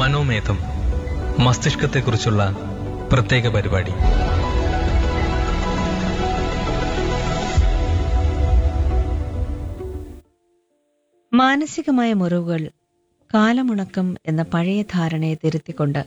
മനോമേധം മസ്തിഷ്കത്തെക്കുറിച്ചുള്ള പ്രത്യേക പരിപാടി മാനസികമായ മുറിവുകൾ കാലമുണക്കം എന്ന പഴയ ധാരണയെ തിരുത്തിക്കൊണ്ട്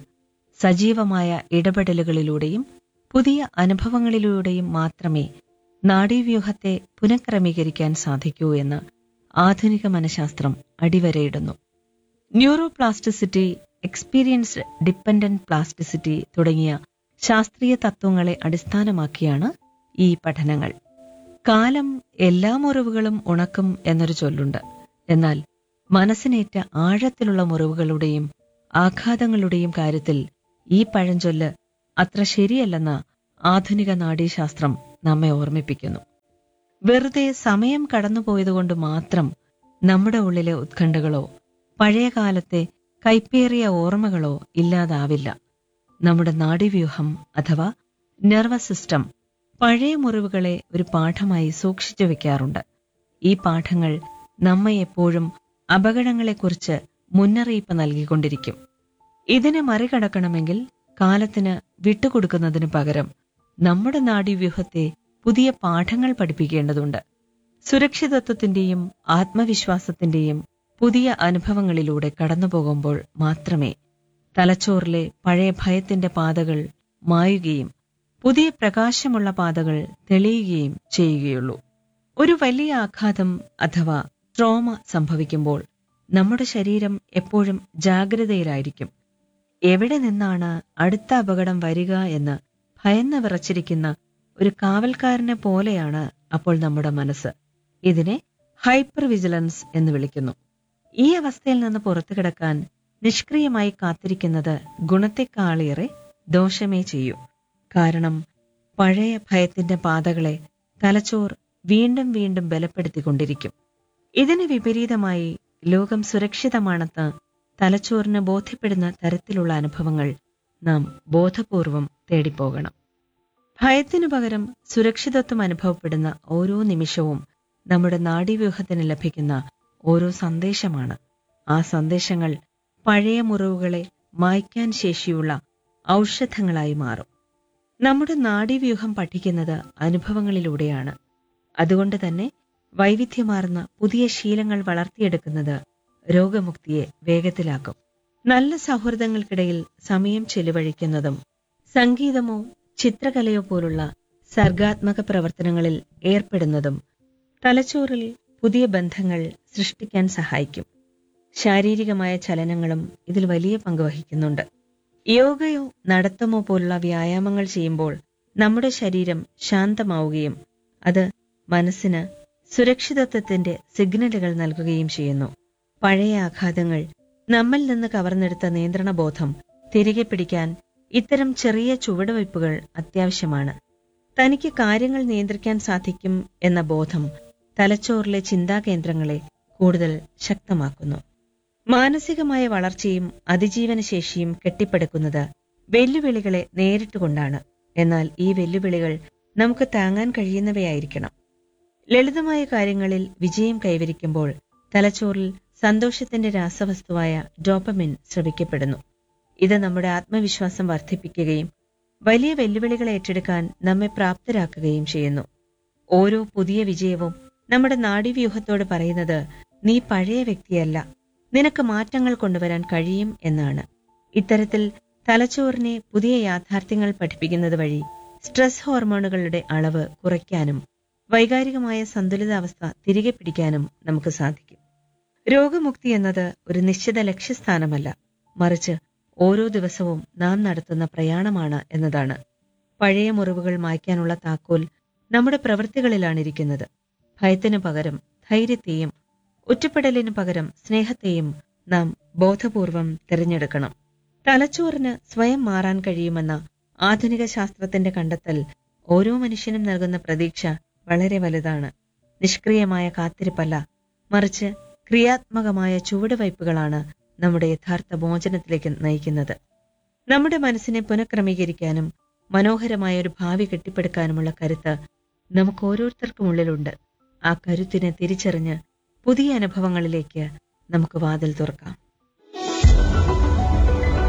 സജീവമായ ഇടപെടലുകളിലൂടെയും പുതിയ അനുഭവങ്ങളിലൂടെയും മാത്രമേ നാഡീവ്യൂഹത്തെ പുനഃക്രമീകരിക്കാൻ സാധിക്കൂ എന്ന് ആധുനിക മനഃശാസ്ത്രം അടിവരയിടുന്നു ന്യൂറോപ്ലാസ്റ്റിസിറ്റി എക്സ്പീരിയൻസ്ഡ് ഡിപ്പെൻഡന്റ് പ്ലാസ്റ്റിസിറ്റി തുടങ്ങിയ ശാസ്ത്രീയ തത്വങ്ങളെ അടിസ്ഥാനമാക്കിയാണ് ഈ പഠനങ്ങൾ കാലം എല്ലാ മുറിവുകളും ഉണക്കും എന്നൊരു ചൊല്ലുണ്ട് എന്നാൽ മനസ്സിനേറ്റ ആഴത്തിലുള്ള മുറിവുകളുടെയും ആഘാതങ്ങളുടെയും കാര്യത്തിൽ ഈ പഴഞ്ചൊല്ല് അത്ര ശരിയല്ലെന്ന് ആധുനിക നാഡീശാസ്ത്രം നമ്മെ ഓർമ്മിപ്പിക്കുന്നു വെറുതെ സമയം കടന്നുപോയതുകൊണ്ട് മാത്രം നമ്മുടെ ഉള്ളിലെ ഉത്കണ്ഠകളോ പഴയകാലത്തെ കൈപ്പേറിയ ഓർമ്മകളോ ഇല്ലാതാവില്ല നമ്മുടെ നാഡീവ്യൂഹം അഥവാ നെർവസ് സിസ്റ്റം പഴയ മുറിവുകളെ ഒരു പാഠമായി സൂക്ഷിച്ചു വെക്കാറുണ്ട് ഈ പാഠങ്ങൾ നമ്മെ എപ്പോഴും അപകടങ്ങളെക്കുറിച്ച് മുന്നറിയിപ്പ് നൽകിക്കൊണ്ടിരിക്കും ഇതിനെ മറികടക്കണമെങ്കിൽ കാലത്തിന് വിട്ടുകൊടുക്കുന്നതിന് പകരം നമ്മുടെ നാഡീവ്യൂഹത്തെ പുതിയ പാഠങ്ങൾ പഠിപ്പിക്കേണ്ടതുണ്ട് സുരക്ഷിതത്വത്തിന്റെയും ആത്മവിശ്വാസത്തിന്റെയും പുതിയ അനുഭവങ്ങളിലൂടെ കടന്നുപോകുമ്പോൾ മാത്രമേ തലച്ചോറിലെ പഴയ ഭയത്തിന്റെ പാതകൾ മായുകയും പുതിയ പ്രകാശമുള്ള പാതകൾ തെളിയുകയും ചെയ്യുകയുള്ളൂ ഒരു വലിയ ആഘാതം അഥവാ ട്രോമ സംഭവിക്കുമ്പോൾ നമ്മുടെ ശരീരം എപ്പോഴും ജാഗ്രതയിലായിരിക്കും എവിടെ നിന്നാണ് അടുത്ത അപകടം വരിക എന്ന് ഭയന്ന് വിറച്ചിരിക്കുന്ന ഒരു കാവൽക്കാരനെ പോലെയാണ് അപ്പോൾ നമ്മുടെ മനസ്സ് ഇതിനെ ഹൈപ്പർ വിജിലൻസ് എന്ന് വിളിക്കുന്നു ഈ അവസ്ഥയിൽ നിന്ന് പുറത്തു കിടക്കാൻ നിഷ്ക്രിയമായി കാത്തിരിക്കുന്നത് ഗുണത്തെക്കാളേറെ ദോഷമേ ചെയ്യൂ കാരണം പഴയ ഭയത്തിന്റെ പാതകളെ തലച്ചോർ വീണ്ടും വീണ്ടും ബലപ്പെടുത്തിക്കൊണ്ടിരിക്കും ഇതിന് വിപരീതമായി ലോകം സുരക്ഷിതമാണെന്ന് തലച്ചോറിന് ബോധ്യപ്പെടുന്ന തരത്തിലുള്ള അനുഭവങ്ങൾ നാം ബോധപൂർവം തേടിപ്പോകണം ഭയത്തിനു പകരം സുരക്ഷിതത്വം അനുഭവപ്പെടുന്ന ഓരോ നിമിഷവും നമ്മുടെ നാഡീവ്യൂഹത്തിന് ലഭിക്കുന്ന ഓരോ സന്ദേശമാണ് ആ സന്ദേശങ്ങൾ പഴയ മുറിവുകളെ മായ്ക്കാൻ ശേഷിയുള്ള ഔഷധങ്ങളായി മാറും നമ്മുടെ നാഡീവ്യൂഹം പഠിക്കുന്നത് അനുഭവങ്ങളിലൂടെയാണ് അതുകൊണ്ട് തന്നെ വൈവിധ്യമാർന്ന പുതിയ ശീലങ്ങൾ വളർത്തിയെടുക്കുന്നത് രോഗമുക്തിയെ വേഗത്തിലാക്കും നല്ല സൗഹൃദങ്ങൾക്കിടയിൽ സമയം ചെലവഴിക്കുന്നതും സംഗീതമോ ചിത്രകലയോ പോലുള്ള സർഗാത്മക പ്രവർത്തനങ്ങളിൽ ഏർപ്പെടുന്നതും തലച്ചോറിൽ പുതിയ ബന്ധങ്ങൾ സൃഷ്ടിക്കാൻ സഹായിക്കും ശാരീരികമായ ചലനങ്ങളും ഇതിൽ വലിയ പങ്ക് വഹിക്കുന്നുണ്ട് യോഗയോ നടത്തമോ പോലുള്ള വ്യായാമങ്ങൾ ചെയ്യുമ്പോൾ നമ്മുടെ ശരീരം ശാന്തമാവുകയും അത് മനസ്സിന് സുരക്ഷിതത്വത്തിന്റെ സിഗ്നലുകൾ നൽകുകയും ചെയ്യുന്നു പഴയ ആഘാതങ്ങൾ നമ്മിൽ നിന്ന് കവർന്നെടുത്ത നിയന്ത്രണബോധം തിരികെ പിടിക്കാൻ ഇത്തരം ചെറിയ ചുവടുവയ്പ്പുകൾ അത്യാവശ്യമാണ് തനിക്ക് കാര്യങ്ങൾ നിയന്ത്രിക്കാൻ സാധിക്കും എന്ന ബോധം തലച്ചോറിലെ ചിന്താകേന്ദ്രങ്ങളെ കൂടുതൽ ശക്തമാക്കുന്നു മാനസികമായ വളർച്ചയും അതിജീവന ശേഷിയും കെട്ടിപ്പടുക്കുന്നത് വെല്ലുവിളികളെ നേരിട്ടുകൊണ്ടാണ് എന്നാൽ ഈ വെല്ലുവിളികൾ നമുക്ക് താങ്ങാൻ കഴിയുന്നവയായിരിക്കണം ലളിതമായ കാര്യങ്ങളിൽ വിജയം കൈവരിക്കുമ്പോൾ തലച്ചോറിൽ സന്തോഷത്തിന്റെ രാസവസ്തുവായ ഡോപ്പമിൻ സ്രവിക്കപ്പെടുന്നു ഇത് നമ്മുടെ ആത്മവിശ്വാസം വർദ്ധിപ്പിക്കുകയും വലിയ വെല്ലുവിളികൾ ഏറ്റെടുക്കാൻ നമ്മെ പ്രാപ്തരാക്കുകയും ചെയ്യുന്നു ഓരോ പുതിയ വിജയവും നമ്മുടെ നാഡീവ്യൂഹത്തോട് പറയുന്നത് നീ പഴയ വ്യക്തിയല്ല നിനക്ക് മാറ്റങ്ങൾ കൊണ്ടുവരാൻ കഴിയും എന്നാണ് ഇത്തരത്തിൽ തലച്ചോറിനെ പുതിയ യാഥാർത്ഥ്യങ്ങൾ പഠിപ്പിക്കുന്നത് വഴി സ്ട്രെസ് ഹോർമോണുകളുടെ അളവ് കുറയ്ക്കാനും വൈകാരികമായ സന്തുലിതാവസ്ഥ തിരികെ പിടിക്കാനും നമുക്ക് സാധിക്കും രോഗമുക്തി എന്നത് ഒരു നിശ്ചിത ലക്ഷ്യസ്ഥാനമല്ല മറിച്ച് ഓരോ ദിവസവും നാം നടത്തുന്ന പ്രയാണമാണ് എന്നതാണ് പഴയ മുറിവുകൾ മായ്ക്കാനുള്ള താക്കോൽ നമ്മുടെ പ്രവൃത്തികളിലാണ് ഇരിക്കുന്നത് ഭയത്തിനു പകരം ധൈര്യത്തെയും ഒറ്റപ്പെടലിനു പകരം സ്നേഹത്തെയും നാം ബോധപൂർവം തിരഞ്ഞെടുക്കണം തലച്ചോറിന് സ്വയം മാറാൻ കഴിയുമെന്ന ആധുനിക ശാസ്ത്രത്തിന്റെ കണ്ടെത്തൽ ഓരോ മനുഷ്യനും നൽകുന്ന പ്രതീക്ഷ വളരെ വലുതാണ് നിഷ്ക്രിയമായ കാത്തിരിപ്പല്ല മറിച്ച് ക്രിയാത്മകമായ ചുവടുവയ്പ്പുകളാണ് നമ്മുടെ യഥാർത്ഥ മോചനത്തിലേക്ക് നയിക്കുന്നത് നമ്മുടെ മനസ്സിനെ പുനഃക്രമീകരിക്കാനും മനോഹരമായ ഒരു ഭാവി കെട്ടിപ്പടുക്കാനുമുള്ള കരുത്ത് നമുക്ക് ഓരോരുത്തർക്കും ഉള്ളിലുണ്ട് ആ കരുത്തിനെ തിരിച്ചറിഞ്ഞ് പുതിയ അനുഭവങ്ങളിലേക്ക് നമുക്ക് വാതിൽ തുറക്കാം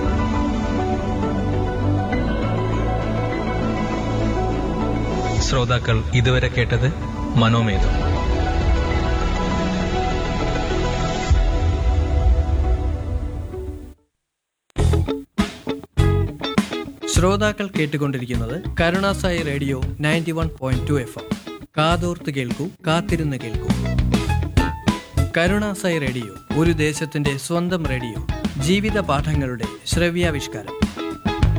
ശ്രോതാക്കൾ ഇതുവരെ കേട്ടത് മനോമേധം ശ്രോതാക്കൾ കേട്ടുകൊണ്ടിരിക്കുന്നത് Karunasai radio ninety one point two F M കാതോർത്ത് കേൾക്കൂ കാത്തിരുന്ന് കേൾക്കൂ കരുണാസായി റേഡിയോ ഒരു ദേശത്തിന്റെ സ്വന്തം റേഡിയോ ജീവിത പാഠങ്ങളുടെ ശ്രവ്യാവിഷ്കാരം